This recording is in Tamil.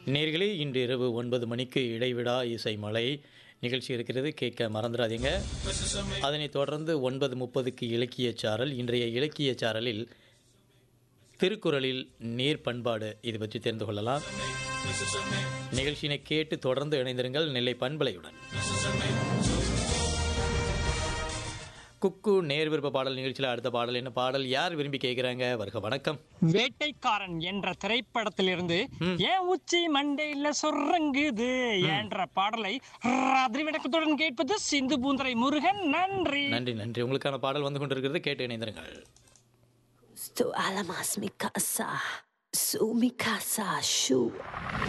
நேர்களே இன்று இரவு ஒன்பது மணிக்கு இடைவிடா இசை மலை நிகழ்ச்சி இருக்கிறது கேட்க மறந்துடாதீங்க அதனைத் தொடர்ந்து ஒன்பது முப்பதுக்கு இலக்கிய சாரல் இன்றைய இலக்கிய சாரலில் திருக்குறளில் நீர் பண்பாடு இது பற்றி தெரிந்து கொள்ளலாம் நிகழ்ச்சியினை கேட்டு தொடர்ந்து இணைந்திருங்கள் நெல்லை பண்பலையுடன் குக்கு நேர் விருப்ப பாடல் நிகழ்ச்சியில் அடுத்த பாடல் என்ன பாடல் யார் விரும்பி கேட்குறாங்க வருக வணக்கம் வேட்டைக்காரன் என்ற திரைப்படத்திலிருந்து ஏன் உச்சி மண்டையில சொர்றங்குது என்ற பாடலை ராத்திரி விளக்கத்துடன் கேட்பது சிந்து பூந்தரை முருகன் நன்றி நன்றி நன்றி உங்களுக்கான பாடல் வந்து கொண்டிருக்கிறது கேட்டு இணைந்திருங்கள் Tu alamas mi casa, su mi casa, shu.